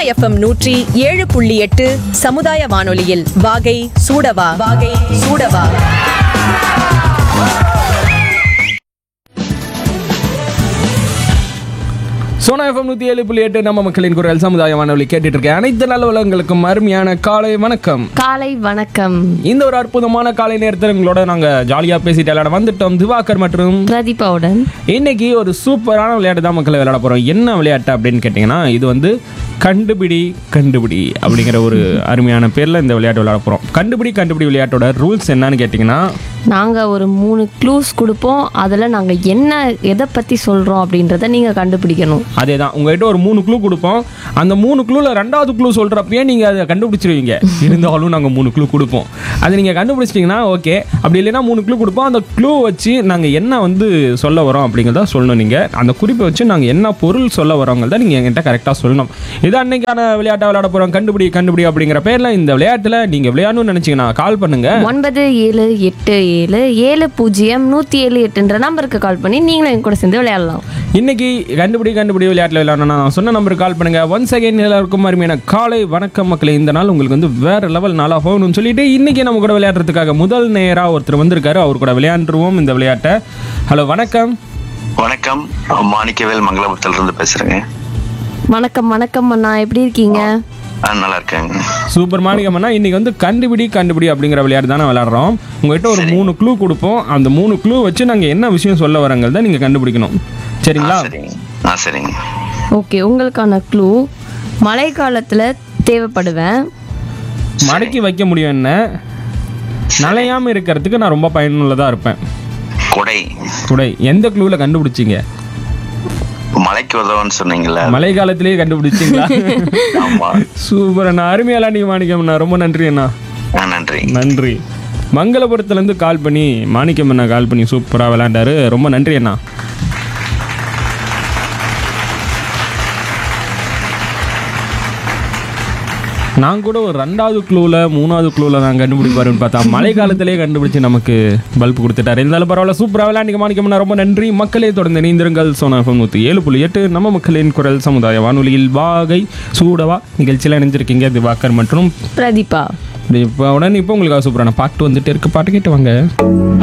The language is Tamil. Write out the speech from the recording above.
எஃப்எம் நூற்றி ஏழு புள்ளி எட்டு சமுதாய வானொலியில் வாகை சூடவா வாகை சூடவா சோனா எஃப்எம் நூற்றி ஏழு புள்ளி எட்டு நம்ம மக்களின் குரல் சமுதாய வானொலி கேட்டுட்டு இருக்கேன் அனைத்து நல்ல உலகங்களுக்கும் அருமையான காலை வணக்கம் காலை வணக்கம் இந்த ஒரு அற்புதமான காலை நேரத்தில் உங்களோட நாங்கள் ஜாலியாக பேசிட்டு விளையாட வந்துட்டோம் திவாகர் மற்றும் பிரதீபாவுடன் இன்னைக்கு ஒரு சூப்பரான விளையாட்டு தான் மக்களை விளையாட போகிறோம் என்ன விளையாட்டு அப்படின்னு கேட்டிங்கன்னா இது வந்து கண்டுபிடி கண்டுபிடி அப்படிங்கிற ஒரு அருமையான பேரில் இந்த விளையாட்டு விளையாட போகிறோம் கண்டுபிடி கண்டுபிடி விளையாட்டோட ரூல்ஸ் என்னன்னு கேட்டிங்கன்னா நாங்கள் ஒரு மூணு க்ளூஸ் கொடுப்போம் அதில் நாங்கள் என்ன எதை பற்றி சொல்கிறோம் அப்படின்றத நீங்கள் கண்டுபிடிக்கணும் அதே தான் உங்ககிட்ட ஒரு மூணு க்ளூ கொடுப்போம் அந்த மூணு க்ளூவில் ரெண்டாவது க்ளூ சொல்கிறப்பயே நீங்கள் அதை கண்டுபிடிச்சிருவீங்க இருந்தாலும் நாங்கள் மூணு க்ளூ கொடுப்போம் அதை நீங்கள் கண்டுபிடிச்சிட்டிங்கன்னா ஓகே அப்படி இல்லைன்னா மூணு க்ளூ கொடுப்போம் அந்த க்ளூ வச்சு நாங்கள் என்ன வந்து சொல்ல வரோம் அப்படிங்கிறத சொல்லணும் நீங்கள் அந்த குறிப்பை வச்சு நாங்கள் என்ன பொருள் சொல்ல வரோங்கிறத நீங்கள் என்கிட்ட கரெக்டாக சொல்லணும் இது அன்னைக்கான விளையாட்டை விளையாட போகிறோம் கண்டுபிடி கண்டுபிடி அப்படிங்கிற பேரில் இந்த விளையாட்டில் நீங்கள் விளையாடணும்னு நினச்சிங்கன்னா கால் பண்ணுங்கள் ஒன்பது ஏழு எட்டு ஏழு ஏழு பூஜ்ஜியம் நூற்றி ஏழு எட்டுன்ற நம்பருக்கு கால் பண்ணி நீங்களும் என் கூட சேர்ந்து விளையாடலாம் இன்னைக்கு கண்டுபிடி கண்டுபிடி விளையாட்டில் விளையாடணும் நான் சொன்ன நம்பருக்கு கால் பண்ணுங்க ஒன் செகண்ட் எல்லாருக்கும் அருமையான காலை வணக்கம் மக்களே இந்த நாள் உங்களுக்கு வந்து வேற லெவல் நாளாக போகணும்னு சொல்லிட்டு இன்னைக்கு நம்ம கூட விளையாடுறதுக்காக முதல் நேராக ஒருத்தர் வந்திருக்காரு அவர் கூட விளையாண்டுருவோம் இந்த விளையாட்டை ஹலோ வணக்கம் வணக்கம் மாணிக்கவேல் மங்களபுரத்துல இருந்து பேசுறேங்க வணக்கம் வணக்கம் அண்ணா எப்படி இருக்கீங்க ஆ, நல்லா இருக்கேங்க சூப்பர் மாணிக்கம்னா இன்னைக்கு வந்து கண்டுபிடி கண்டுபிடி அப்படிங்கிற விளையாட்டு தானே விளையாடுறோம் உங்ககிட்ட ஒரு மூணு க்ளூ கொடுப்போம் அந்த மூணு க்ளூ வச்சு நாங்கள் என்ன விஷயம் சொல்ல வரங்கிறத நீங்கள் கண்டுபிடிக்கணும் ஆ, சரிங்களா சரிங்க ஆ சரிங்க ஓகே உங்களுக்கான க்ளூ மழை காலத்தில் தேவைப்படுவேன் மடக்கி வைக்க முடியும் என்ன நலையாமல் இருக்கிறதுக்கு நான் ரொம்ப பயனுள்ளதாக இருப்பேன் கொடை குடை எந்த க்ளூவில் கண்டுபிடிச்சிங்க மலைக்கு உதவுன்னு சொன்னீங்கல்ல மழை காலத்திலேயே கண்டுபிடிச்சிங்களா ஆமா சூப்பர் அண்ணா அருமையெல்லாம் நீ மாணிக்கம் அண்ணா ரொம்ப நன்றி அண்ணா ஆ, நன்றி நன்றி மங்களபுரத்துலேருந்து கால் பண்ணி மாணிக்கம் அண்ணா கால் பண்ணி சூப்பராக விளையாண்டாரு ரொம்ப நன்றி அண்ணா நான் கூட ஒரு ரெண்டாவது க்ளூவில் மூணாவது க்ளூவில் நான் கண்டுபிடிப்பாருன்னு பார்த்தா மழை காலத்திலே கண்டுபிடிச்சு நமக்கு பல்ப் கொடுத்துட்டாரு இருந்தாலும் பரவாயில்ல சூப்பராக விளையாண்டிக்க மாணிக்கம்னா ரொம்ப நன்றி மக்களே தொடர்ந்து இணைந்திருங்கள் சோனா எஃப்எம் நூற்றி ஏழு புள்ளி எட்டு நம்ம மக்களின் குரல் சமுதாய வானொலியில் வாகை சூடவா நிகழ்ச்சியில் இணைஞ்சிருக்கீங்க திவாகர் மற்றும் பிரதீபா இப்போ உடனே இப்போ உங்களுக்கு சூப்பரான பாட்டு வந்துட்டு இருக்கு பாட்டு கேட்டு வாங்க